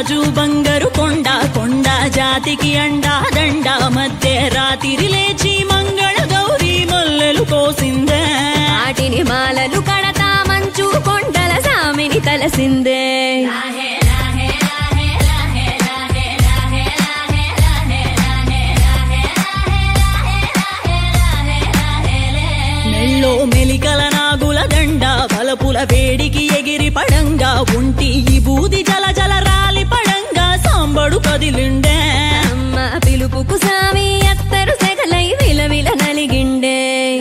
రాజు బంగారు కొండ కొండ జాతికి అండా దండ మధ్య రాత్రి లేచి మంగళ గౌరీ మల్లెలు కోసిందే వాటిని మాలలు కడతా మంచు కొండల సామిని తలసిందే మెళ్ళో మెలికల నాగుల దండ బలపుల వేడికి ఎగిరి పడంగా ఉంటి ఈ బూది జల జల రాలి పడంగా సాంబడు కదిలిండే అమ్మ పిలుపుకు సామి అత్తరు సెగలై విలవిల నలిగిండే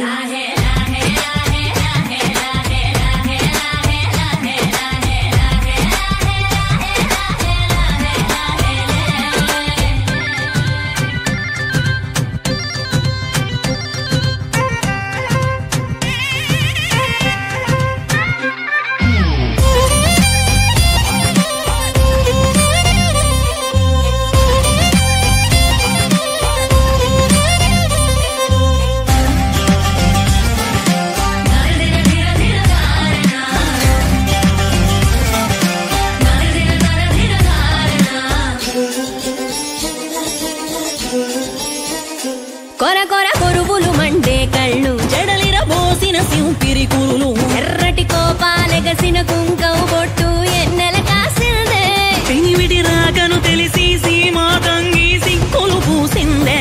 కొర కొర కొరువులు మండే కళ్ళు జడలిర బోసిన సింపిరి కురులు ఎర్రటి కోపాలెగసిన కుంకం బొట్టు ఎన్నెల కాసిందే పెనివిడి రాకను తెలిసి సీమా తంగి సిక్కులు పూసిందే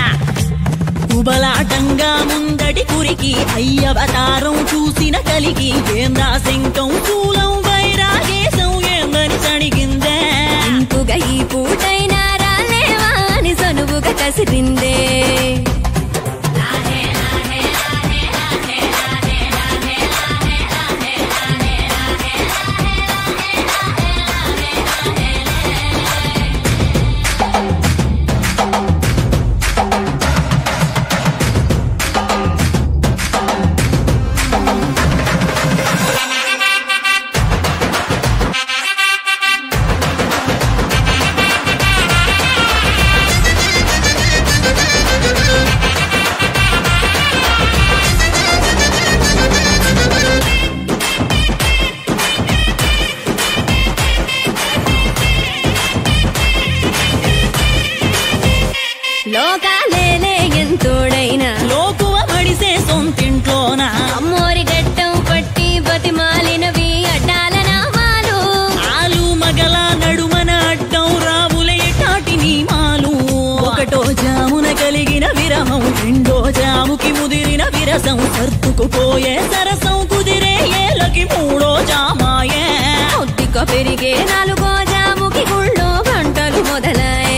ఉబలాటంగా ముందటి కురికి అయ్యవతారం చూసిన కలిగి ఏందా శంకం శూలం వైరాగేశం ఏందని సణిగిందే ఇంపుగా ఈ పూటైనా రాలేవా అని సనువుగా కసిరిందే లోకాలేలే ఎంతోడైనా లోకువ మడిసే సొంతింట్లోన అమ్మోరి గట్టం పట్టి బతిమాలినవి అడ్డాల నామాలు ఆలు మగల నడుమన అడ్డం రావులే టాటి నీమాలు ఒకటో జామున కలిగిన విరహం రెండో జాముకి ముదిరిన విరసం సర్దుకుపోయే సరసం కుదిరే ఏలకి మూడో జామాయే కొద్దిగా పెరిగే నాలుగో జాముకి గుళ్ళో గంటలు మొదలయ్యే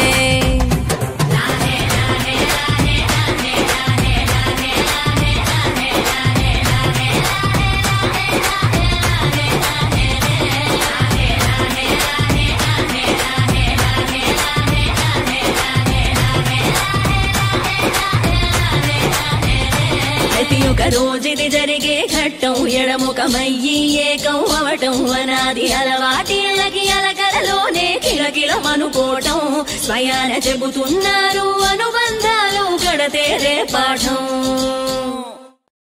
ప్రతి ఒక్క రోజుది జరిగే ఘట్టం ఎడముఖమయ్యి ఏకం అవటం అనాది అలవాటిళ్ళకి అలకలలోనే కిలకిలమనుకోవటం స్వయాన చెబుతున్నారు అనుబంధాలు గడతేరే పాఠం